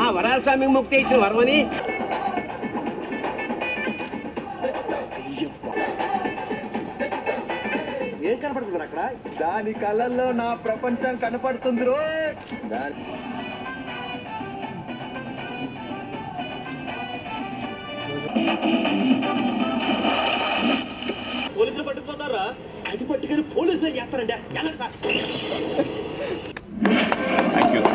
వరాల స్వామికి ముక్తి ఇచ్చిన వరమని ఏం కనపడుతుంది అక్కడ దాని కళ్ళల్లో నా ప్రపంచం కనపడుతుంది రో దాని పోలీసులు పట్టుకుపోతారా అది పట్టుకుని పోలీసులు చేస్తారండి ఎలా సార్ థ్యాంక్ యూ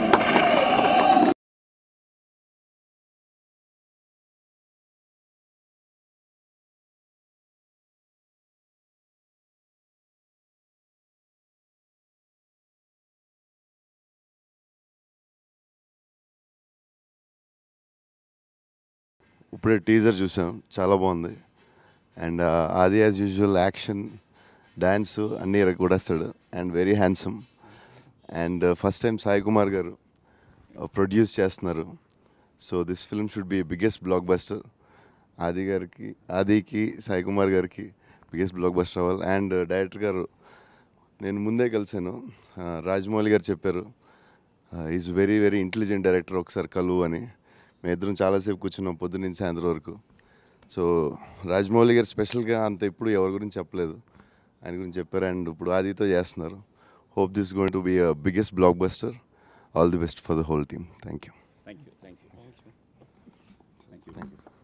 ఇప్పుడే టీజర్ చూసాం చాలా బాగుంది అండ్ ఆది యాజ్ యూజువల్ యాక్షన్ డ్యాన్స్ అన్నీ కూడేస్తాడు and very handsome and first time Sai Kumar garu produce చేస్తున్నారు so this film should be biggest blockbuster Aadi గారికి ఆదికి సాయి కుమార్ గారికి బిగ్గెస్ట్ బ్లాక్ బస్టర్ అవ్వాలి అండ్ డైరెక్టర్ గారు నేను ముందే కలిసాను ఆ, రాజమౌళి గారు చెప్పారు is very very intelligent director ఒకసారి కలువు అని మేము ఇద్దరం చాలాసేపు కూర్చున్నాం పొద్దున్న నుంచి సాయంత్రం వరకు సో రాజమౌళి గారు స్పెషల్గా అంత ఇప్పుడు ఎవరి గురించి చెప్పలేదు ఆయన గురించి చెప్పారు అండ్ ఇప్పుడు ఆదితో చేస్తున్నారు hope this going to be biggest blockbuster all the best for the whole team thank you thank you thank you thank you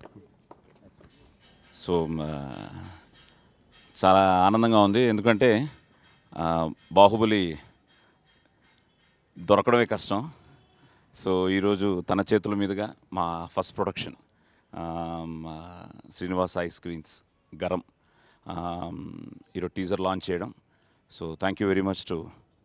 so చాలా ఆనందంగా ఉంది ఎందుకంటే ఆ, బాహుబలి దొరకడమే కష్టం సో ఈరోజు తన చేతుల మీదుగా మా first production Srinivas I screens Garam um, ఈరోజు టీజర్ లాంచ్ చేయడం so thank you very much to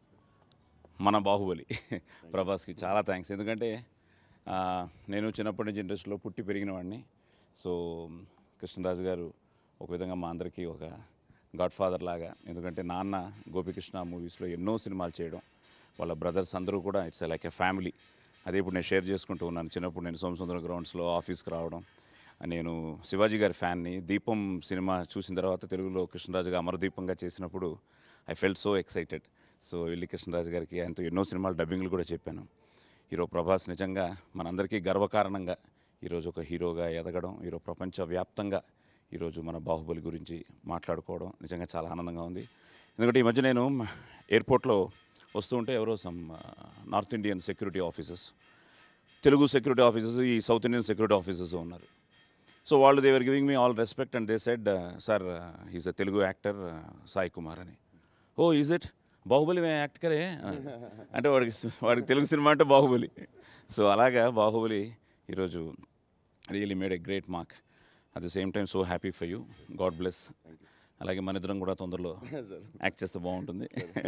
మన బాహుబలి ప్రభాస్కి చాలా థ్యాంక్స్ ఎందుకంటే ఆ, నేను చిన్నప్పటి నుంచి ఇండస్ట్రీలో పుట్టి పెరిగిన వాడిని సో కృష్ణరాజు గారు ఒక విధంగా మా అందరికీ ఒక గాడ్ ఫాదర్ లాగా ఎందుకంటే నాన్న గోపికృష్ణ మూవీస్లో ఎన్నో సినిమాలు చేయడం వాళ్ళ బ్రదర్స్ అందరూ కూడా ఇట్స్ లైక్ ఎ ఫ్యామిలీ అదే ఇప్పుడు నేను షేర్ చేసుకుంటూ ఉన్నాను చిన్నప్పుడు నేను సోమసుందర గ్రౌండ్స్లో ఆఫీస్కి రావడం నేను శివాజీ గారి ఫ్యాన్ని దీపం సినిమా చూసిన తర్వాత తెలుగులో కృష్ణరాజుగా అమరదీపంగా చేసినప్పుడు I felt so excited so వెళ్ళి కృష్ణరాజు గారికి ఆయనతో ఎన్నో సినిమాలు డబ్బింగ్లు కూడా చెప్పాను హీరో ప్రభాస్ నిజంగా మనందరికీ గర్వకారణంగా ఈరోజు ఒక హీరోగా ఎదగడం ఈరోజు ప్రపంచవ్యాప్తంగా ఈరోజు మన బాహుబలి గురించి మాట్లాడుకోవడం నిజంగా చాలా ఆనందంగా ఉంది ఎందుకంటే ఈ మధ్య నేను ఎయిర్పోర్ట్లో వస్తూ ఉంటే ఎవరో some North Indian security officers Telugu security officers ఈ సౌత్ ఇండియన్ సెక్యూరిటీ ఆఫీసర్స్ ఉన్నారు సో వాళ్ళు they were giving me all respect and they said sir is a Telugu actor Sai Kumar అని ఓ ఈజ్ ఇట్ బాహుబలి మే యాక్ట్ కరే అంటే వాడికి వాడికి తెలుగు సినిమా అంటే బాహుబలి సో అలాగా బాహుబలి ఈరోజు really made a great mark at the same time so happy for you god bless అలాగే మన ఇద్దరం కూడా తొందరలో యాక్ట్ చేస్తే బాగుంటుంది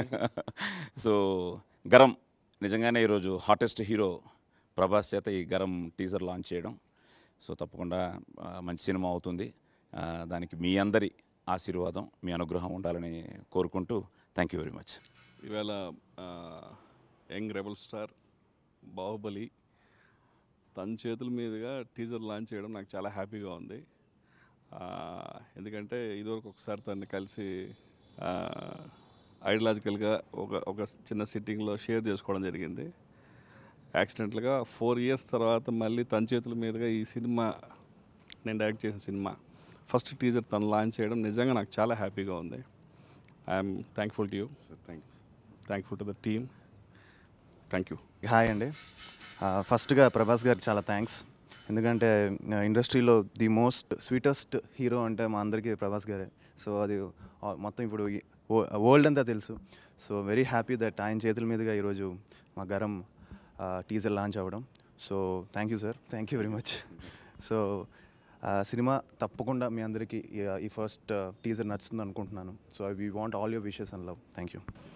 సో గరం నిజంగానే ఈరోజు హాటెస్ట్ హీరో ప్రభాస్ చేత ఈ గరం టీజర్ లాంచ్ చేయడం సో తప్పకుండా ఆ, మంచి సినిమా అవుతుంది ఆ, దానికి మీ అందరి ఆశీర్వాదం మీ అనుగ్రహం ఉండాలని కోరుకుంటూ థ్యాంక్ యూ వెరీ మచ్ ఇవాళ ఆ, యంగ్ రెబల్ స్టార్ బాహుబలి తన చేతుల మీదుగా టీజర్ లాంచ్ చేయడం నాకు చాలా హ్యాపీగా ఉంది ఆ, ఎందుకంటే ఇదివరకు ఒకసారి తను కలిసి ఐడియాలజికల్గా ఒక ఒక చిన్న సిట్టింగ్లో షేర్ చేసుకోవడం జరిగింది యాక్సిడెంట్లుగా ఫోర్ ఇయర్స్ తర్వాత మళ్ళీ తన చేతుల మీదుగా ఈ సినిమా నేను డైరెక్ట్ చేసిన సినిమా ఫస్ట్ టీజర్ తను లాంచ్ చేయడం నిజంగా నాకు చాలా హ్యాపీగా ఉంది I'm thankful to you thank you thankful to the team thank you hi అండి ఆ, ఫస్ట్గా ప్రభాస్ గారికి చాలా థ్యాంక్స్ ఎందుకంటే ఆ, ఇండస్ట్రీలో ది మోస్ట్ స్వీటెస్ట్ హీరో అంటే మా అందరికీ ప్రభాస్ గారే సో అది ఆ, మొత్తం ఇప్పుడు ఈ ఓ- వరల్డ్ అంతా తెలుసు సో వెరీ హ్యాపీ దట్ ఆయన చేతుల మీదుగా ఈరోజు మా గరం టీజర్ లాంచ్ అవ్వడం so thank you sir thank you very much so ఆ, సినిమా తప్పకుండా మీ అందరికీ ఈ- ఈ ఫస్ట్ టీజర్ నచ్చుతుంది అనుకుంటున్నాను so we want all your wishes and love thank you